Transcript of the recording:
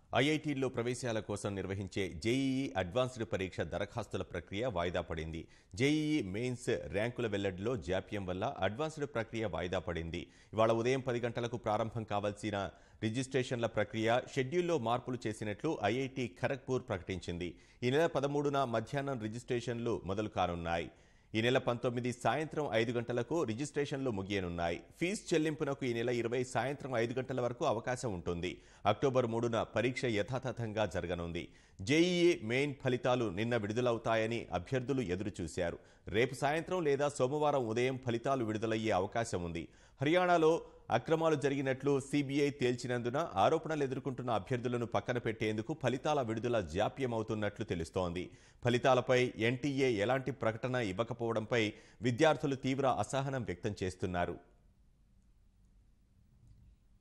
ఐఐటీల్లో ప్రవేశాల కోసం నిర్వహించే JEE advanced పరీక్ష దరఖాస్తుల ప్రక్రియ వాయిదా పడింది జేఈఈ మెయిన్స్ ర్యాంకుల వెల్లడిలో జాప్యం వల్ల అడ్వాన్స్డ్ ప్రక్రియ వాయిదా పడింది ఇవాళ ఉదయం పది గంటలకు ప్రారంభం కావాల్సిన రిజిస్ట్రేషన్ల ప్రక్రియ షెడ్యూల్లో మార్పులు చేసినట్లు ఐఐటి ఖరగ్పూర్ ప్రకటించింది ఈ నెల పదమూడున మధ్యాహ్నం రిజిస్ట్రేషన్లు మొదలు కానున్నాయి ఈ నెల పంతొమ్మిది సాయంత్రం ఐదు గంటలకు రిజిస్ట్రేషన్లు ముగియనున్నాయి ఫీజు చెల్లింపునకు ఈ నెల ఇరవై సాయంత్రం ఐదు గంటల వరకు అవకాశం ఉంటుంది అక్టోబర్ మూడున పరీక్ష యథాతథంగా జరగనుంది జేఈఈ మెయిన్ ఫలితాలు నిన్న విడుదలవుతాయని అభ్యర్థులు ఎదురుచూశారు రేపు సాయంత్రం లేదా సోమవారం ఉదయం ఫలితాలు విడుదలయ్యే అవకాశం ఉంది హర్యానాలో అక్రమాలు జరిగినట్లు సీబీఐ తేల్చినందున ఆరోపణలు ఎదుర్కొంటున్న అభ్యర్థులను పక్కన పెట్టేందుకు ఫలితాల విడుదల జాప్యమవుతున్నట్లు తెలుస్తోంది ఫలితాలపై ఎన్టీఏ ఎలాంటి ప్రకటన ఇవ్వకపోవడంపై విద్యార్థులు తీవ్ర అసహనం వ్యక్తం చేస్తున్నారు